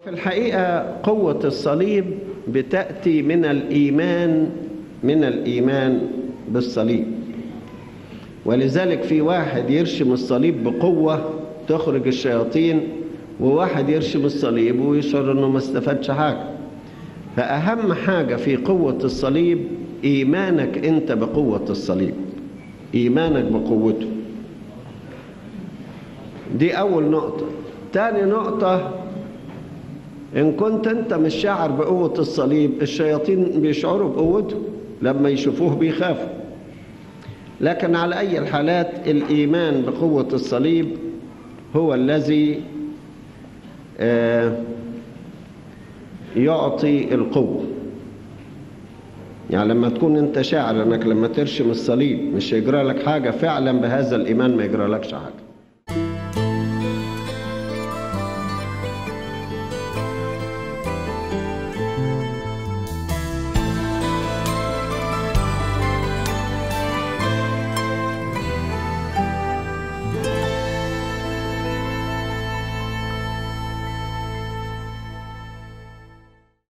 في الحقيقة قوة الصليب بتأتي من الإيمان من الإيمان بالصليب ولذلك في واحد يرشم الصليب بقوة تخرج الشياطين وواحد يرشم الصليب ويشعر انه ما استفادش حاجة فأهم حاجة في قوة الصليب إيمانك أنت بقوة الصليب إيمانك بقوته دي أول نقطة تاني نقطة إن كنت أنت مش شاعر بقوة الصليب الشياطين بيشعروا بقوته لما يشوفوه بيخافوا لكن على أي الحالات الإيمان بقوة الصليب هو الذي يعطي القوة يعني لما تكون انت شاعر انك لما ترشم الصليب مش هيجرى لك حاجة فعلا بهذا الإيمان ما يجرى لكش حاجة